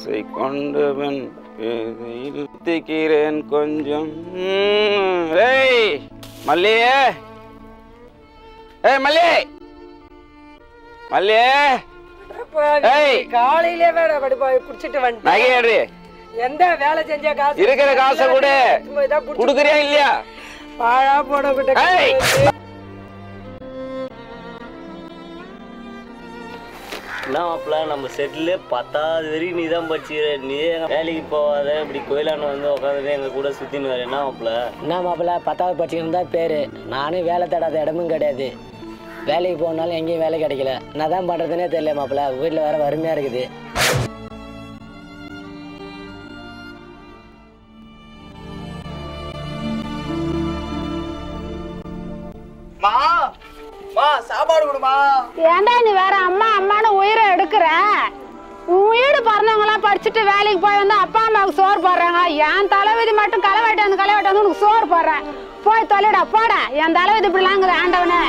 ஆசை கொண்டவன் பேதையில் திக்கிறேன் கொஞ்சம் ம், ஏய் மல்லியே ஏய் மல்லி மல்லியே ஏய். காலையிலே வேற படுப்பா குடிச்சிட்டு வந்துட்டேன் நகையாடு எந்த வேலை செஞ்ச காசு இருக்கிற காசை கொடு குடுக்குறியா இல்லையா பாழா போட ஏய். என்ன மாப்பிள்ள நம்ம செட்டில் பத்தாவது வரைக்கும் நீ தான் படிச்சுக்கிற நீ எங்க வேலைக்கு போகாத இப்படி கோயிலான வந்து உட்காந்துட்டு எங்க கூட சுத்தின்னு வர என்ன மாப்பிள்ள என்ன மாப்பிள்ள பத்தாவது படிச்சுக்கணும் தான் பேர் நானும் வேலை தேடாத இடமும் கிடையாது வேலைக்கு போனாலும் எங்கேயும் வேலை கிடைக்கல என்ன தான் பண்ணுறதுனே தெரியல மாப்பிள்ள வீட்டில் வேற வறுமையாக இருக்குது மா மா சாப்பாடு கொடுமா ஏன்டா நீ வேற அம்மா அம்மான்னு உயிரை எடுக்கிற உன் வீடு பிறந்தவங்களாம் படிச்சுட்டு வேலைக்கு போய் வந்து அப்பா அம்மாவுக்கு சோறு போடுறாங்க என் தலைவிதி மட்டும் களை வெட்டி வந்து களை வெட்டி வந்து உனக்கு சோறு போடுறேன் போய் தொலைடா போட என் தலைவிதி இப்படிலாங்குது ஆண்டவனே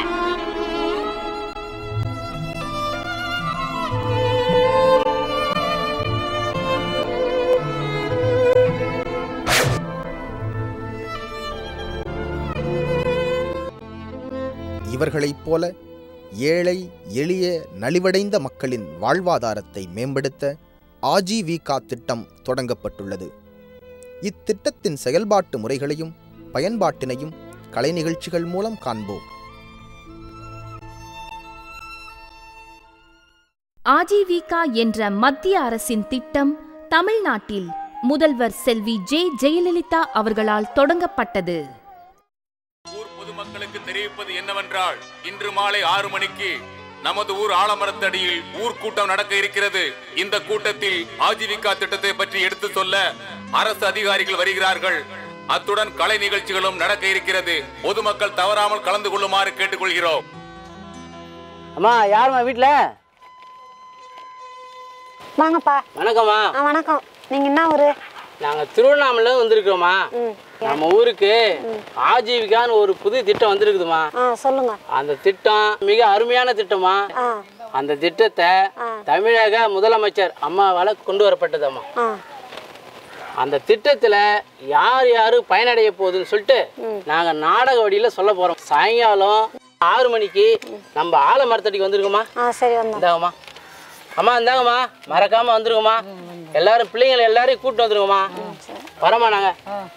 இவர்களைப் போல ஏழை எளிய நலிவடைந்த மக்களின் வாழ்வாதாரத்தை மேம்படுத்த ஆஜீவிகா திட்டம் தொடங்கப்பட்டுள்ளது இத்திட்டத்தின் செயல்பாட்டு முறைகளையும் பயன்பாட்டினையும் கலை நிகழ்ச்சிகள் மூலம் காண்போம் ஆஜீவிகா என்ற மத்திய அரசின் திட்டம் தமிழ்நாட்டில் முதல்வர் செல்வி ஜே ஜெயலலிதா அவர்களால் தொடங்கப்பட்டது ஊர் பொதுமக்களுக்கு தெரிவிப்பது என்னவென்றால் இன்று மாலை ஆறு மணிக்கு நமது ஊர் ஆலமரத்தடியில் ஊர் கூட்டம் நடக்க இருக்கிறது இந்த கூட்டத்தில் ஆஜீவிகா திட்டத்தை பற்றி எடுத்து சொல்ல அரசு அதிகாரிகள் வருகிறார்கள் அத்துடன் கலை நிகழ்ச்சிகளும் நடக்க இருக்கிறது பொதுமக்கள் தவறாமல் கலந்து கொள்ளுமாறு கேட்டுக்கொள்கிறோம் அம்மா யாரும்மா வீட்டில் வாங்கப்பா வணக்கம்மா ஆ வணக்கம் நீங்க என்ன ஊரு நாங்கள் திருவண்ணாமலை வந்திருக்கோம்மா நம்ம ஊருக்கு ஆஜீவிகான்னு ஒரு புது திட்டம் வந்திருக்குதுமா ஆ சொல்லுங்க அந்த திட்டம் மிக அருமையான திட்டமா ஆ அந்த திட்டத்தை தமிழக முதலமைச்சர் அம்மாவால் கொண்டு வரப்பட்டதம்மா ஆ அந்த திட்டத்தில் யார் யார் பயனடைய போகுதுன்னு சொல்லிட்டு நாங்கள் நாடக வழியில் சொல்ல போகிறோம் சாயங்காலம் ஆறு மணிக்கு நம்ம ஆலமரத்தடிக்கு வந்திருக்கோமா ஆ சரி வந்தோம் இந்தாங்கம்மா அம்மா இந்தாங்கம்மா மறக்காமல் வந்துருங்கம்மா எல்லாரும் பிள்ளைங்களை எல்லாரையும் கூப்பிட்டு வந்துருங்கம்மா வரமா நாங்கள்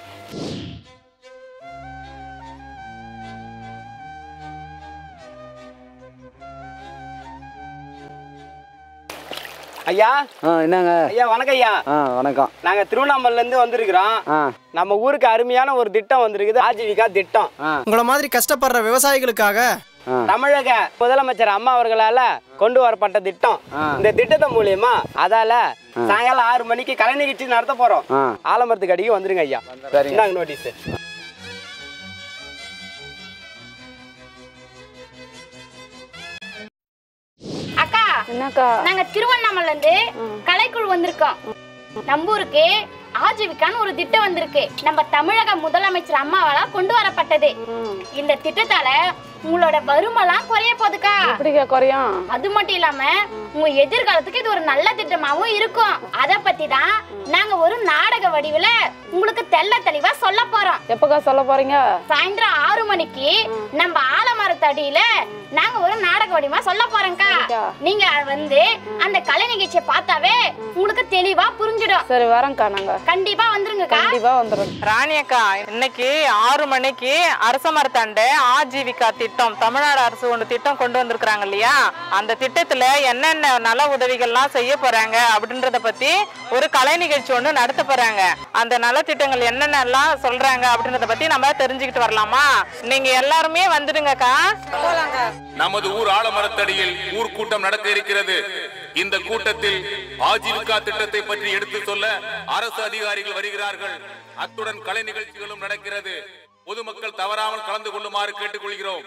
ஐயா ஆ என்னங்க ஐயா வணக்கம் ஐயா ஆ வணக்கம் நாங்க திருவண்ணாமலைல இருந்து வந்திருக்கிறோம் ஆ நம்ம ஊருக்கு அருமையான ஒரு திட்டம் வந்திருக்குது ஆஜீவிகா திட்டம் ஆ உங்களை மாதிரி கஷ்டப்படுற விவசாயிகளுக்காக ஆ தமிழக முதலமைச்சர் அம்மா அவர்களால கொண்டு வரப்பட்ட திட்டம் ஆ. இந்த திட்டத்தை மூலியமா அதால சாயங்காலம் ஆறு மணிக்கு கலை நிகழ்ச்சி நடத்த போறோம் ஆ ஆலமரத்துக்கு அடிக்கு வந்துருங்க ஐயா சரிங்க இந்தாங்க நோட்டீஸ் அக்கா என்னக்கா நாங்க திருவண்ணாமலைல இருந்து கலைக்குழு வந்திருக்கோம் நம்ம ஊருக்கு ஆஜீவிகான்னு ஒரு திட்டம் வந்திருக்கு நம்ம தமிழக முதலமைச்சர் அம்மாவால கொண்டு வரப்பட்டது இந்த திட்டத்தால உங்களோட வறுமைலாம் குறைய போகுதுக்கா எப்படிக்கா குறையும் அது மட்டும் இல்லாம உங்க எதிர்காலத்துக்கு இது ஒரு நல்ல திட்டமாவும் இருக்கும் அத பத்தி தான் நாங்க ஒரு நாடக வடிவுல உங்களுக்கு தெள்ள தெளிவா சொல்ல போறோம் எப்பக்கா சொல்ல போறீங்க சாயந்தரம் ஆறு மணிக்கு நம்ம ஆலமரத்தடியில நாங்க ஒரு நாடக வடிவமா சொல்ல போறோம்க்கா நீங்க வந்து அந்த கலை நிகழ்ச்சியை பார்த்தாவே உங்களுக்கு தெளிவா புரிஞ்சிடும் சரி வரேங்க்கா நாங்க கண்டிப்பா வந்துருங்கக்கா கண்டிப்பா வந்துடும் ராணி அக்கா இன்னைக்கு ஆறு மணிக்கு அரச மரத்தாண்ட ஆஜீவிகா திட்டம் தமிழ்நாடு அரசு ஒன்று திட்டம் கொண்டு வந்திருக்கிறாங்க இல்லையா அந்த திட்டத்துல என்னென்ன நல உதவிகள்லாம் செய்ய போறாங்க அப்படின்றத பத்தி ஒரு கலை நிகழ்ச்சி ஒன்று நடத்த போறாங்க அந்த நலத்திட்டங்கள் என்னென்னலாம் சொல்றாங்க அப்படின்றத பத்தி நம்ம தெரிஞ்சுக்கிட்டு வரலாமா நீங்க எல்லாருமே வந்துடுங்கக்கா நமது ஊர் ஆலமரத்தடியில் ஊர் கூட்டம் நடக்க இருக்கிறது இந்த கூட்டத்தில் ஆஜீவிகா திட்டத்தை பற்றி எடுத்து சொல்ல அரசு அதிகாரிகள் வருகிறார்கள் அத்துடன் கலை நிகழ்ச்சிகளும் நடக்கிறது பொதுமக்கள் தவறாமல் கலந்து கொள்ளுமாறு கேட்டுக்கொள்கிறோம்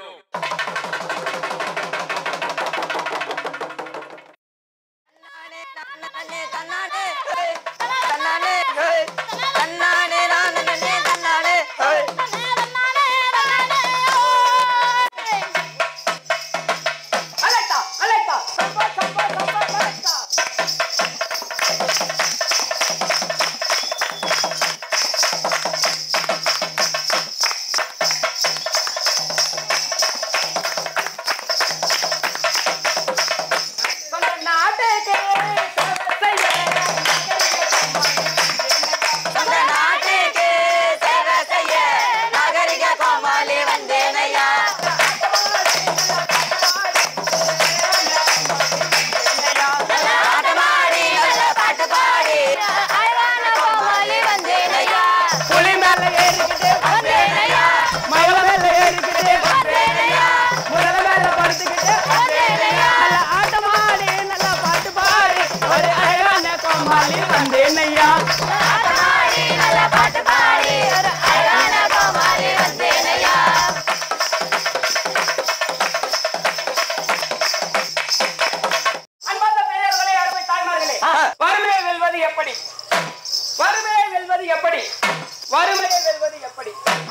வறுமையை வெல்வது எப்படி வறுமையை வெல்வது எப்படி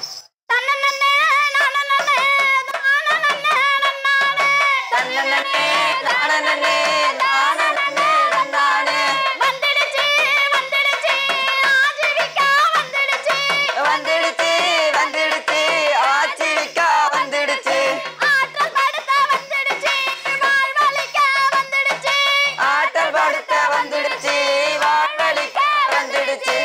வந்துடுச்சு வந்துடுச்சு ஆச்சிரிக்கா வந்துடுச்சு ஆட்டல் படுத்த வந்துடுச்சு வாழ்வழிக்க வந்துடுச்சு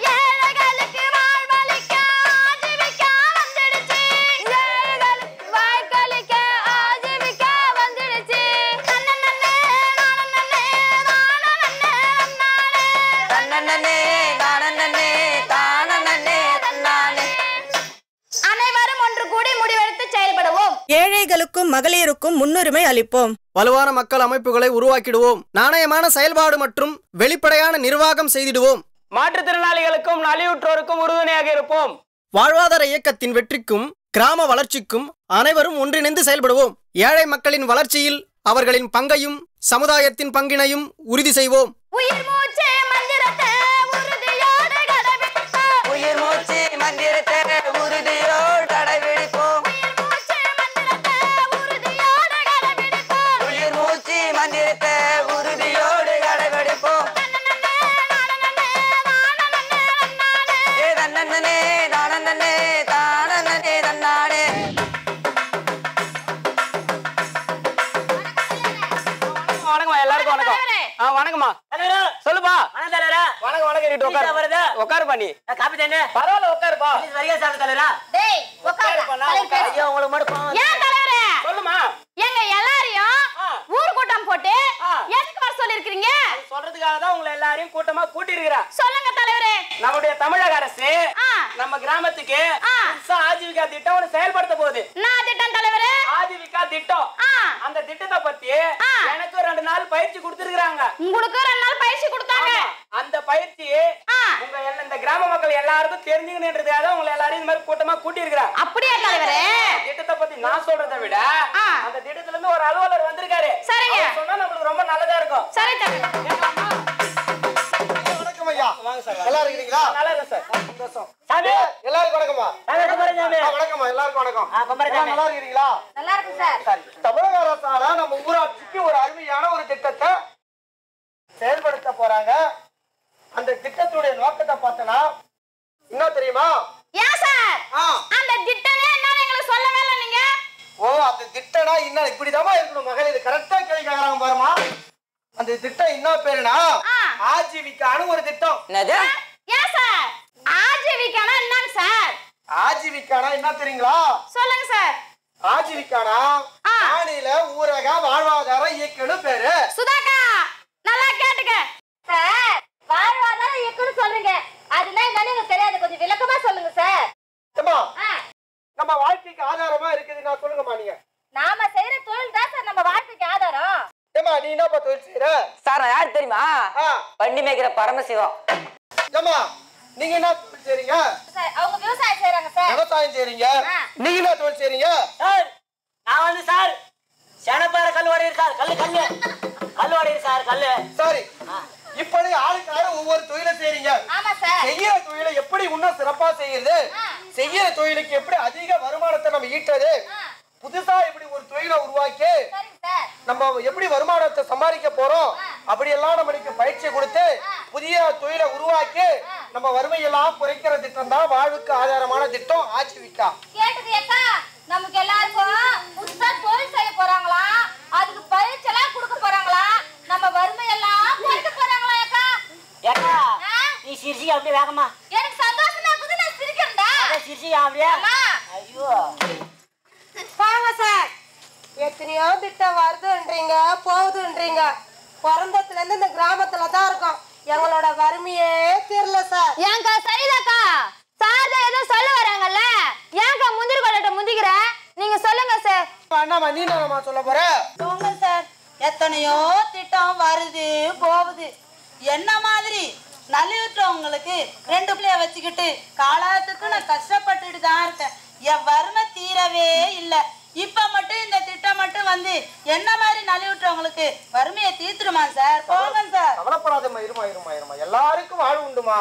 தன்னே தானே தானே தன்னானே அனைவரும் ஒன்று கூடி முடிவெடுத்து செயல்படுவோம் ஏழைகளுக்கும் மகளிருக்கும் முன்னுரிமை அளிப்போம் வலுவான மக்கள் அமைப்புகளை உருவாக்கிடுவோம் நாணயமான செயல்பாடு மற்றும் வெளிப்படையான நிர்வாகம் செய்திடுவோம் மாற்றுத்திறனாளிகளுக்கும் நலிவுற்றோருக்கும் உறுதுணையாக இருப்போம் வாழ்வாதார இயக்கத்தின் வெற்றிக்கும் கிராம வளர்ச்சிக்கும் அனைவரும் ஒன்றிணைந்து செயல்படுவோம் ஏழை மக்களின் வளர்ச்சியில் அவர்களின் பங்கையும் சமுதாயத்தின் பங்கினையும் உறுதி செய்வோம் உயிர் மூச்சு மந்திரத்தை உறுதியோடு கடைபிடிப்போம் உயிர் மூச்சு மந்திரத்தை உறுதியோடு கடைபிடிப்போம் உயிர் மூச்சு மந்திரத்தை உறுதியோடு கடைபிடிப்போம் ஏ தன்னே தானே தானே தன்னானே வணக்கம்மா எல்லாருக்கும் வணக்கம் ஆ வணக்கம்மா சொல்லுப்பா வணக்கம் வணக்கம் இட்டு உட்காரு உட்காரு பண்ணி காப்பி தானே பரவாயில்ல உட்காருப்பா வரியா சாப்பிட தலைவரா டேய் உட்காருடா. தலைவர் பேசு. ஐயா உங்களுக்கு மட்டும் பாவம். ஏன் தலைவரே சொல்லுமா எங்க எல்லாரையும் ஊர் கூட்டம் போட்டு எதுக்கு வர சொல்லிருக்கீங்க சொல்றதுக்காக தான் உங்களை எல்லாரையும் கூட்டமா கூட்டி இருக்கிறேன் சொல்லுங்க தலைவரே நம்முடைய தமிழக அரசு ஆ. நம்ம கிராமத்துக்கு ஆ. புதுசா ஆஜீவிகா திட்டம் ஒண்ணு செயல்படுத்த போகுது நான் திட்டம் தலைவரே ஆஜீவிகா திட்டம் ஆ. அந்த திட்டத்தை பத்தி ஆ. எனக்கு ரெண்டு நாள் பயிற்சி கொடுத்துருக்காங்க உங்களுக்கு ரெண்டு நாள் பயிற்சி கொடுத்தாங்க அந்த பயிற்சி ஆ. உங்க எல்லா- இந்த கிராம மக்கள் எல்லாருக்கும் தெரிஞ்சுக்கணுன்றதுக்காக தான் உங்களை எல்லாரையும் இந்த மாதிரி கூட்டமா கூட்டி இருக்கிறேன் அப்படியா தலைவரே திட்டத்தை பத்தி நான் சொல்றதை விட ஆ. அந்த திட்டத்துல இருந்து ஒரு அலுவலர் வந்திருக்காரு சரிங்க. அவர் சொன்னா நம்மளுக்கு ரொம்ப நல்லதா இருக்கும் சரி தலைவர் வணக்கம் ஐயா வாங்க சார் நல்லா இருக்கிறீங்களா நல்லா இருக்கும் சார் சந்தோஷம் சாமி எல்லாருக்கும் வணக்கம்மா சாமி குமரன் சாமி ஆ, வணக்கம்மா எல்லாருக்கும் வணக்கம் ஆ, குமரன் எல்லாம் சாமி. நல்லா இருக்கிறீங்களா நல்லா இருக்கு சார் சரி தமிழக அரசால நம்ம ஊராட்சிக்கு ஒரு அருமையான ஒரு திட்டத்தை செயல்படுத்த போறாங்க அந்த திட்டத்துடைய நோக்கத்தை பார்த்தனா என்ன தெரியுமா ஏன் சார் ஆ, அந்த திட்டமே என்னன்னு எங்களுக்கு சொல்லவே இல்லை நீங்க ஓ அந்த திட்டம்னா என்ன இப்படிதாம்மா இருக்கணும் மகள் இது கரெக்டா கேள்வி கேக்குறாங்க பாருமா அந்த திட்டம் என்ன பேருனா ஆ. ஆஜீவிக்கான ஒரு திட்டம் என்னது ஏன் சார் ஆஜீவிக்கானா என்னங்க சார் ஆஜீவிக்கானா என்ன தெரியுங்களா சொல்லுங்க சார் ஆஜீவிக்கானா ஆ. மாநில ஊரக வாழ்வாதார இயக்கம்னு பேரு சுதாக்கா நல்லா கேட்டுக்க சார் வாழ்வாதார இயக்குன்னு சொல்றீங்க அதுனா என்னன்னு எனக்கு தெரியாது கொஞ்சம் விளக்கமா சொல்லுங்க சார் ஏம்மா, ஆ, நம்ம வாழ்க்கைக்கு ஆதாரமா இருக்குது நான் சொல்லுங்கம்மா நீங்க நாம செய்யற தொழில் தான் சார் நம்ம வாழ்க்கைக்கு ஆதாரம் ஏமா நீ என்னப்பா தொழில் செய்யற சார் நான் யார் தெரியுமா ஆ, வண்டி மேய்க்கிற பரமசிவம் ஏம்மா நீங்க என்ன தொழில் செய்றீங்க சார் அவங்க விவசாயம் செய்யறாங்க சார் விவசாயம் செய்றீங்க ஆ. நீங்க என்ன தொழில் செய்றீங்க சார் நான் வந்து சார் செனப்பாறை கல் உடையிரு சார் கல்லு கல்லு கல் உடையிரு சார் கல்லு சரி இப்படி ஆளுக்கு ஆளு ஒவ்வொரு தொழிலை செய்றீங்க ஆமா சார் செய்யற தொழிலை எப்படி இன்னும் சிறப்பா செய்யறது செய்யற தொழிலுக்கு எப்படி அதிக வருமானத்தை நம்ம ஈட்டுறது புதுசா இப்படி ஒரு தொழிலை உருவாக்கி சரிங்க சார் நம்ம எப்படி வருமானத்தை சம்பாதிக்க போறோம் அப்படியெல்லாம் நம்மளுக்கு பயிற்சி கொடுத்து புதிய தொழிலை உருவாக்கி நம்ம வறுமையெல்லாம் குறைக்கிற திட்டம் தான் வாழ்வுக்கு ஆதாரமான திட்டம் ஆஜீவிகா கேட்டுக்கியக்கா நமக்கு எல்லாருக்கும் புதுசா தொழில் செய்ய போறாங்களா அதுக்கு பயிற்சி எல்லாம் கொடுக்க போறாங்களா நம்ம வறுமை எல்லாம் குறைக்க போறாங்களா அக்கா ஏக்கா ஆ? நீ சிரிச்சி அப்படியே வேகமா எனக்கு சந்தோஷமா இருக்குது நான் சிரிக்கிறேன்டா அட சிரிச்சி அப்படியே அம்மா ஐயோ வாங்க சார் எத்தனையோ திட்டம் வருதுன்றீங்க போகுதுன்றீங்க பிறந்ததுல இருந்து இந்த கிராமத்துல தான் இருக்கோம் எங்களோட வறுமையே தெரியல சார் ஏங்கா சரிதாக்கா சார் ஏதோ சொல்ல வராங்கல்ல ஏங்கா முந்திரி கொள்ளட்ட முந்திக்கிற நீங்க சொல்லுங்க சார் அண்ணாமா நீ என்னம்மா சொல்ல போற போங்க சார் எத்தனையோ திட்டம் வருது போகுது என்ன மாதிரி நலிவுற்றவங்களுக்கு ரெண்டு பிள்ளைய வச்சுக்கிட்டு காலத்துக்கு நான் கஷ்டப்பட்டுட்டு தான் இருக்கேன் என் வறுமை தீரவே இல்லை இப்ப மட்டும் இந்த திட்டம் மட்டும் வந்து என்ன மாதிரி நலிவுற்றவங்களுக்கு வறுமையை தீர்த்துருமா சார் போங்க சார் கவலைப்படாதம்மா இருமா இருமா இருமா எல்லாருக்கும் வாழ்வு உண்டுமா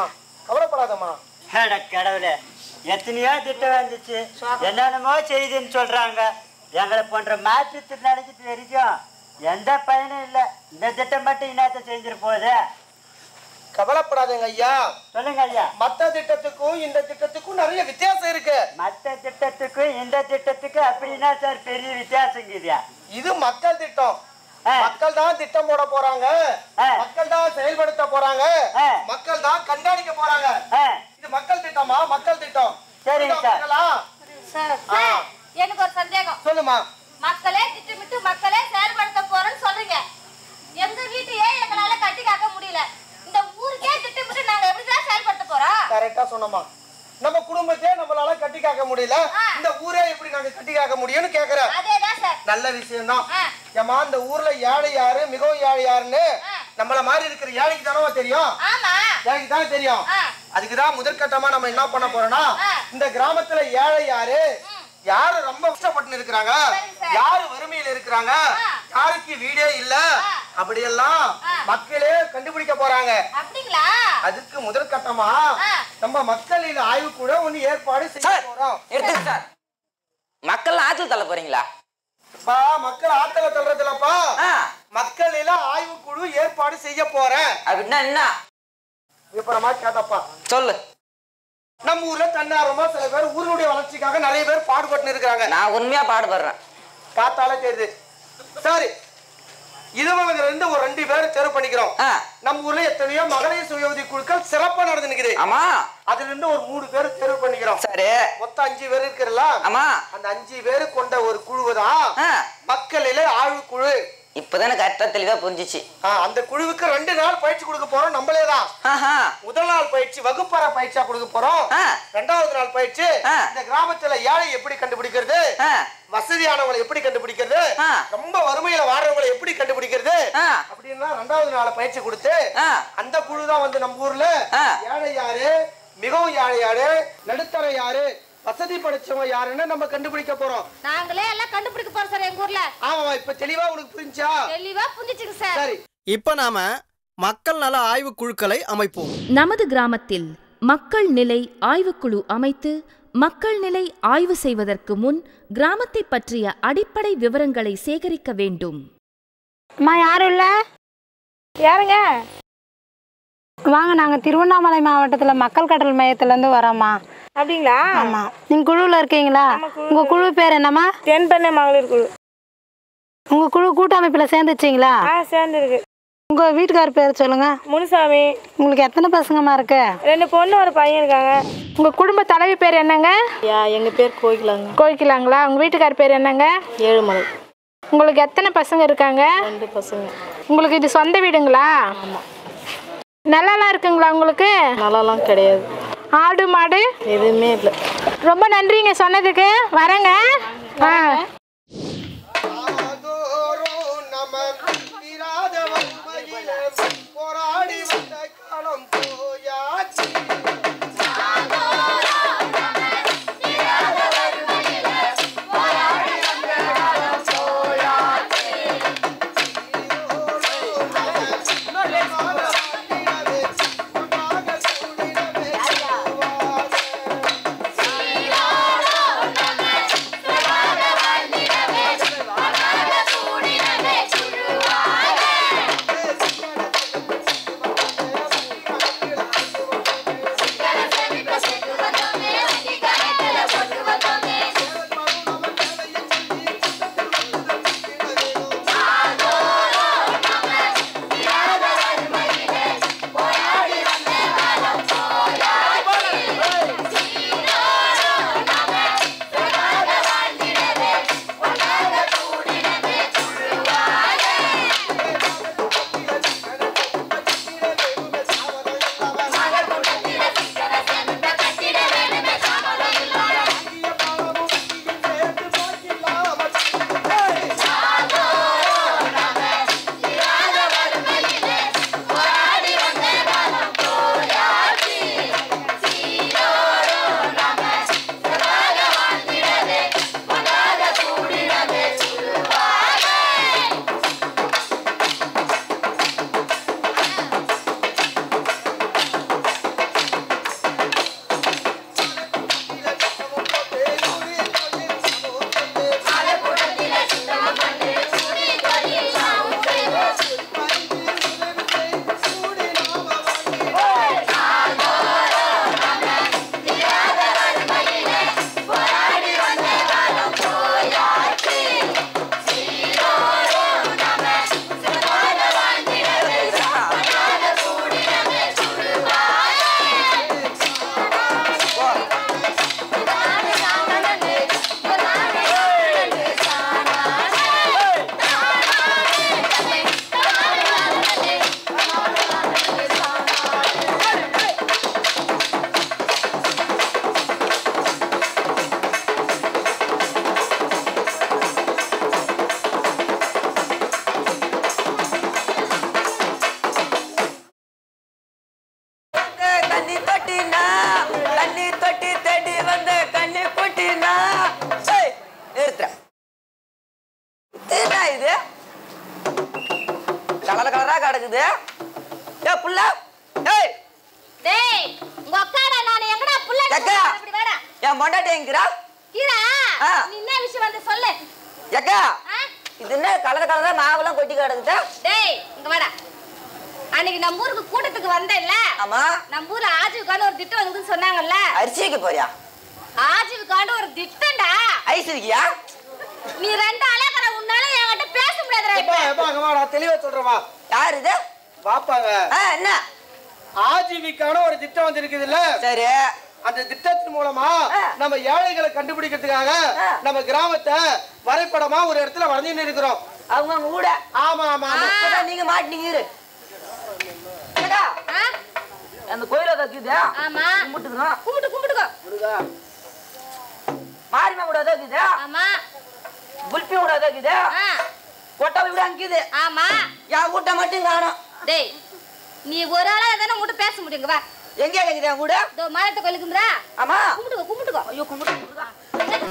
கவலைப்படாதம்மா அட கடவுளே எத்தனையோ திட்டம் வந்துச்சு என்னென்னமோ செய்துன்னு சொல்றாங்க எங்களை போன்ற மாற்றுத்திறனாளிக்கு வரைக்கும் எந்த பயனும் இல்லை இந்த திட்டம் மட்டும் என்னத்த செஞ்சிட போகுது கவலைப்படாதீங்க ஐயா சொல்லுங்க ஐயா மத்த திட்டத்துக்கும் இந்த திட்டத்துக்கும் நிறைய வித்தியாசம் இருக்கு மற்ற திட்டத்துக்கும் இந்த திட்டத்துக்கும் அப்படின்னா சார் பெரிய வித்தியாசம் இருக்குதுயா இது மக்கள் திட்டம் மக்கள் தான் திட்டம் போட போறாங்க மக்கள் தான் செயல்படுத்த போறாங்க மக்கள் தான் கண்காணிக்க போறாங்க இது மக்கள் திட்டமா மக்கள் திட்டம் சரிங்க சார். மக்களா? சார் ஆ. எனக்கு ஒரு சந்தேகம் சொல்லுமா மக்களே திட்டமிட்டு மக்களே செயல்படுத்த போறேன்னு சொல்றீங்க எங்க வீட்டையே எங்களால கட்டி காக்க முடியல இந்த ஊருக்கே திட்டமிட்டு நாங்க எப்படிதான் செயல்படுத்த போறோம் கரெக்டா சொன்னமா நம்ம குடும்பத்தையே நம்மளால கட்டி காக்க முடியல இந்த ஊரே எப்படி நாங்க கட்டி காக்க முடியும்னு கேக்குறேன் அதேதான் சார் நல்ல விஷயம் தான் ஏமா இந்த ஊர்ல ஏழை யாரு மிகவும் ஏழை யாருன்னு நம்மள மாதிரி இருக்கிற ஏழைக்கு தானவா தெரியும் ஆமா ஏழைக்கு தானே தெரியும் அதுக்குதான் முதற்கட்டமா நம்ம என்ன பண்ண போறோம்னா இந்த கிராமத்துல ஏழை யாரு யாரு ரொம்ப கஷ்டப்பட்டு இருக்கிறாங்க யாரு வறுமையில இருக்கிறாங்க யாருக்கு வீடே இல்ல அப்படியெல்லாம் மக்களே கண்டுபிடிக்க போறாங்க அப்படிங்களா அதுக்கு முதற்கட்டமா நம்ம மக்களின் ஆய்வு கூட ஒண்ணு ஏற்பாடு செய்ய போறோம் எடுத்துங்க சார் மக்கள் ஆற்றல் தள்ள போறீங்களா பா மக்கள் ஆத்தல தள்ளுறதுலப்பா மக்களில ஆய்வு குழு ஏற்பாடு செய்ய போறேன் அப்படின்னா என்ன விபரமா கேட்டப்பா சொல்லு நம்ம ஊர்ல தன்னார்வமா சில பேர் ஊருடைய வளர்ச்சிக்காக நிறைய பேர் பாடுபட்டு இருக்கிறாங்க நான் உண்மையா பாடுபடுறேன் பார்த்தாலே தெரியுது சரி இதுவங்க ரெண்டு ஒரு ரெண்டு பேர் தேர்வு பண்ணிக்கிறோம் நம்ம ஊர்ல எத்தனையோ மகளிர் சுய உதவி குழுக்கள் சிறப்பா நடந்து நிக்குது ஆமா அதுல இருந்து ஒரு மூணு பேர் தேர்வு பண்ணிக்கிறோம் சரி மொத்தம் அஞ்சு பேர் இருக்கிறல்ல ஆமா அந்த அஞ்சு பேர் கொண்ட ஒரு குழுவு தான் மக்களில ஆய்வு குழு இப்பதான் எனக்கு கரெக்டா தெளிவா புரிஞ்சிச்சு ஆ, அந்த குழுவுக்கு ரெண்டு நாள் பயிற்சி கொடுக்க போறோம் நம்மளே தான் முதல் நாள் பயிற்சி வகுப்பறை பயிற்சியா கொடுக்க போறோம் ரெண்டாவது நாள் பயிற்சி இந்த கிராமத்துல ஏழை எப்படி கண்டுபிடிக்கிறது வசதியானவங்களை எப்படி கண்டுபிடிக்கிறது ரொம்ப வறுமையில வாடுறவங்களை எப்படி கண்டுபிடிக்கிறது அப்படின்னா ரெண்டாவது நாள் பயிற்சி கொடுத்து அந்த குழு தான் வந்து நம்ம ஊர்ல ஏழை யாரு மிகவும் ஏழை யாரு நடுத்தர யாரு வசதி படைச்சவங்க யாருன்னு நம்ம கண்டுபிடிக்க போறோம் நாங்களே எல்லாம் கண்டுபிடிக்க போறோம் சார் எங்க ஊர்ல ஆமா இப்ப தெளிவா உனக்கு புரிஞ்சா தெளிவா புரிஞ்சுச்சுங்க சார் சரி இப்ப நாம மக்கள் நல ஆய்வு குழுக்களை அமைப்போம் நமது கிராமத்தில் மக்கள் நிலை ஆய்வுக்குழு அமைத்து மக்கள் நிலை ஆய்வு செய்வதற்கு முன் கிராமத்தை பற்றிய அடிப்படை விவரங்களை சேகரிக்க வேண்டும் அம்மா யாரும் இல்ல யாருங்க வாங்க நாங்க திருவண்ணாமலை மாவட்டத்துல மக்கள் கடல் மையத்துல இருந்து வரோம்மா அப்படிங்களா ஆமா நீங்க குழுவுல இருக்கீங்களா உங்க குழு பேர் என்னம்மா தென்பெண்ணை மகளிர் குழு உங்க குழு கூட்டமைப்புல சேர்ந்துச்சிங்களா சேர்ந்துருக்கு உங்க வீட்டுக்கார் பேர் சொல்லுங்க முனுசாமி உங்களுக்கு எத்தனை பசங்கம்மா இருக்கு ரெண்டு பொண்ணு ஒரு பையன் இருக்காங்க உங்க குடும்ப தலைவி பேர் என்னங்க எங்க பேர் கோகிலாங்க கோகிலாங்களா உங்க வீட்டுக்கார் பேர் என்னங்க ஏழுமலை உங்களுக்கு எத்தனை பசங்க இருக்காங்க ரெண்டு பசங்க உங்களுக்கு இது சொந்த வீடுங்களா நல்லாலாம் இருக்குங்களா உங்களுக்கு நல்லாலாம் கிடையாது ஆடு மாடு எதுவுமே இல்லை ரொம்ப நன்றிங்க சொன்னதுக்கு வரேங்க ஆ போராடி வந்த காலம் போயாச்சு ஆ குட்டினா தண்ணி தொட்டி தேடி வந்த கண்ணி குட்டினா ஏய், நிறுத்துறேன் என்ன இது கலர் கலரா கிடக்குது ஏ புள்ள ஏய் டேய் உங்க அக்காடா நான் எங்கடா புள்ள அக்கா. இப்படி வாடா என் பொண்டாட்டி எங்கிறா கீரா ஆ. நீ என்ன விஷயம் வந்து சொல்லு ஏக்கா இது என்ன கலர் கலரா மாவெல்லாம் கொட்டி கிடக்குது டேய் இங்க வாடா அன்னைக்கு நம்ம ஊருக்கு கூட்டத்துக்கு வந்தேல்ல ஆமா நம்ம ஊர்ல ஆஜீவுக்கான ஒரு திட்டம் வந்துன்னு சொன்னாங்கல்ல அரிசி வைக்க போறியா ஆஜீவுக்கான ஒரு திட்டம்டா ஐஸ் இருக்கியா நீ ரெண்டு அழகர உன்னால என்கிட்ட பேச முடியாதுடா எப்பா இப்ப எப்பா அங்க வா நான் தெளிவா சொல்றேன் யார் இது வாப்பாங்க என்ன ஆஜீவிக்கான ஒரு திட்டம் வந்திருக்குது இல்ல சரி அந்த திட்டத்தின் மூலமா நம்ம ஏழைகளை கண்டுபிடிக்கிறதுக்காக நம்ம கிராமத்தை வரைபடமா ஒரு இடத்துல வரைஞ்சுன்னு இருக்கிறோம் அவங்க கூட ஆமா ஆமா ஆமா இப்பதான் நீங்க மாட்டீங்க இரு ஏக்கா, அந்த கோயில இருக்குது ஆமா கும்பிட்டுக்கிறோம் கும்பிட்டு கும்பிட்டுக்கோ மாரியம்மா கூட தான் இருக்குது ஆமா குல்பி கூட தான் இருக்குது கொட்டாவி கூட அங்கிது ஆமா என் கூட்டம் மட்டும் காணும் டேய் நீ ஒரு ஆளா தானே உங்ககிட்ட பேச முடியுங்க வா எங்க இருக்குது என் கூட இதோ மாரத்தை கொல்லுக்கும்ரா ஆமா கும்பிட்டுக்கோ கும்பிட்டுக்கோ ஐயோ கும்பிட்டு